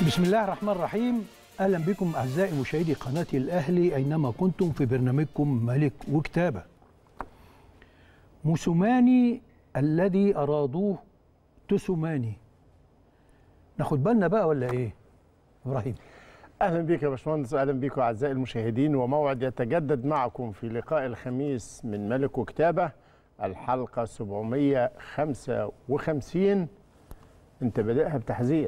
بسم الله الرحمن الرحيم اهلا بكم اعزائي مشاهدي قناه الاهلي اينما كنتم في برنامجكم ملك وكتابه موسوماني الذي ارادوه تسوماني ناخد بالنا بقى ولا ايه ابراهيم اهلا بك يا باشمهندس واهلا بكم اعزائي المشاهدين وموعد يتجدد معكم في لقاء الخميس من ملك وكتابه الحلقه 755 انت بادئها بتحذير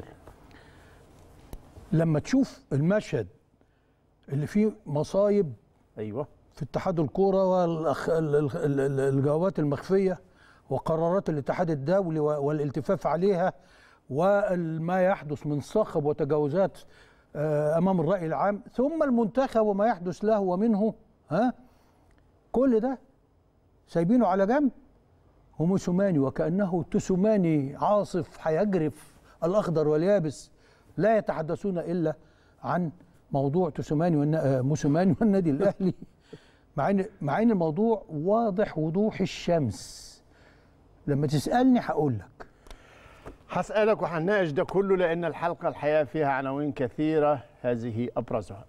لما تشوف المشهد اللي فيه مصايب ايوه في اتحاد الكوره والجوابات المخفيه وقرارات الاتحاد الدولي و- والالتفاف عليها وما يحدث من صخب وتجاوزات آه، امام الراي العام ثم المنتخب وما يحدث له ومنه ها كل ده سايبينه على جنب وموسوماني وكانه تسوماني عاصف هيجرف الاخضر واليابس لا يتحدثون الا عن موضوع تسوماني والن... آه، موسوماني والنادي الاهلي مع ان مع ان الموضوع واضح وضوح الشمس لما تسالني هقول لك هسألك وهنناقش ده كله لأن الحلقة الحقيقة فيها عناوين كثيرة هذه أبرزها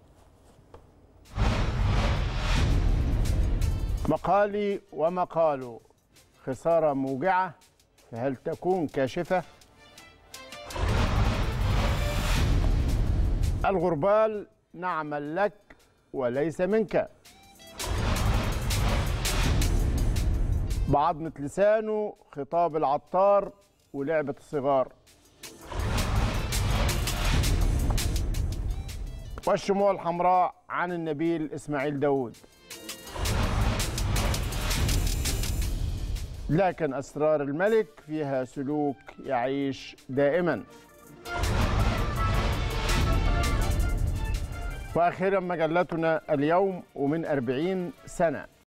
مقالي ومقاله خسارة موجعة فهل تكون كاشفة؟ الغربال نعمل لك وليس منك بعضمة لسانه خطاب العطار ولعبة الصغار والشموع الحمراء عن النبيل إسماعيل داود لكن أسرار الملك فيها سلوك يعيش دائما وأخيرا مجلتنا اليوم ومن أربعين سنة